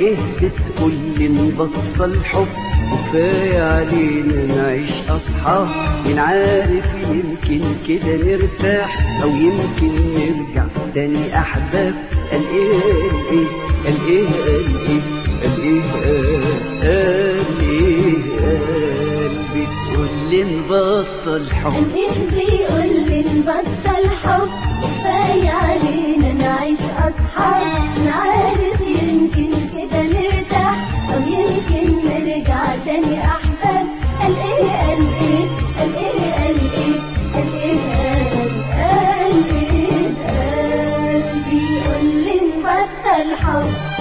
ايه بتقول لي نبطل حب وكفاية علينا نعيش أصحاب مين عارف يمكن كده نرتاح أو يمكن نرجع تاني أحباب قال إيه قال إيه قال إيه قال إيه قال إيه قال بتقول لي نبطل حب قلبي بيقول لي نبطل حب كفاية علينا نعيش أصحاب نعرف يمكن كده نرتاح أو يمكن نرجع تاني أحباب قال إيه قال إيه قال إيه قال إيه قال إيه قال قال إيه قال بيقول لي نبطل حب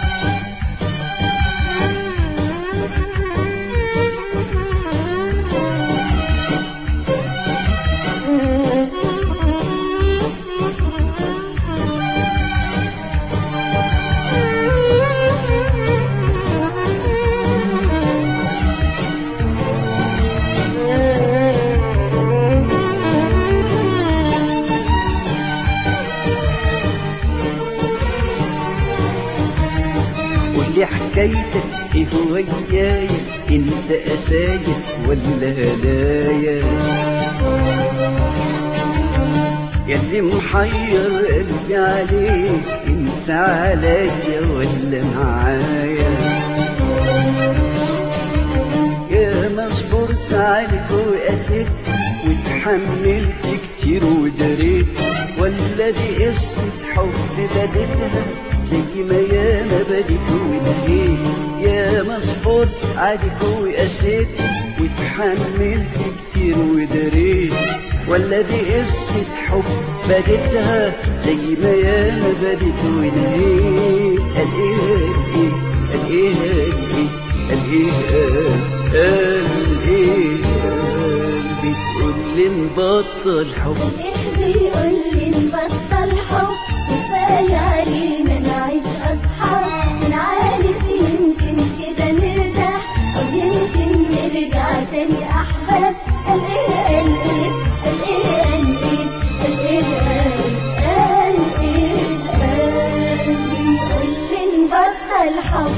قولي حكايتك ايه ويايا انت اسايا ولا هدايا ياللي محير قلبي عليك انت عليا ولا معايا يا ما صبرت عليك وقسيت واتحملت كتير ودريت ولا دي قصة حب بدتها زي ما ياما بدت ونهيت يا ما صبرت عليك وقسيت واتحملت كتير ودريت ولا دي قصة حب بدتها زي ما ياما بدت ونهيت قال ايه قال ايه قال ايه قال ايه قال ايه قال بتقول لي نبطل حب قلبي بيقول لي نبطل حب كفاية علينا نعيش أصحاب نعرف يمكن كده نرتاح أو يمكن نرجع تاني أحباب قال إيه قال إيه قال إيه قال إيه قال قال إيه قال بيقول لي نبطل حب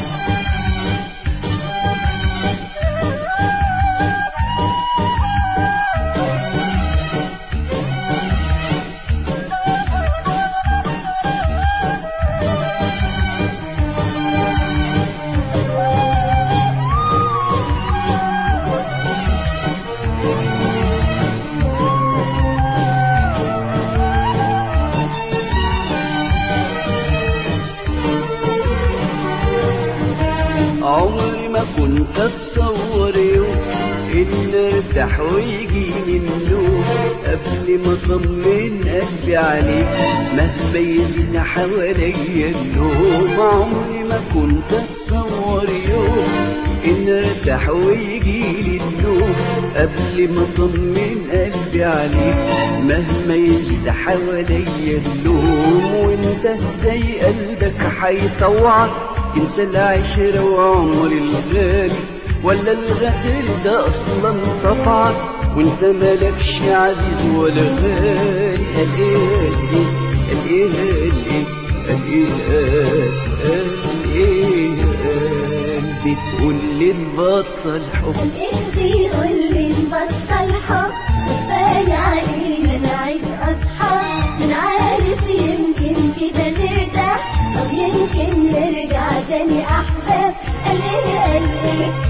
عمري ما كنت اتصور يوم ان ارتاح ويجيني النوم قبل ما اطمن قلبي عليك مهما يزيد حواليا النوم عمري ما كنت اتصور يوم ان ارتاح ويجيلي النوم قبل ما اطمن قلبي عليك مهما يزيد حواليا النوم وانت ازاي قلبك هيطوعك انسى العشرة وعمر الغالي ولا الغدر ده اصلا طبعك وانت مالكش عزيز ولا غالي قال ايه قال ايه قال ايه قال ايه قال بتقول لي نبطل حب قلبي بيقول لي نبطل حب كفاية علينا نعيش أصحاب نعرف يمكن كده نرتاح أو يمكن نرجع تاني أحباب قال إيه قال إيه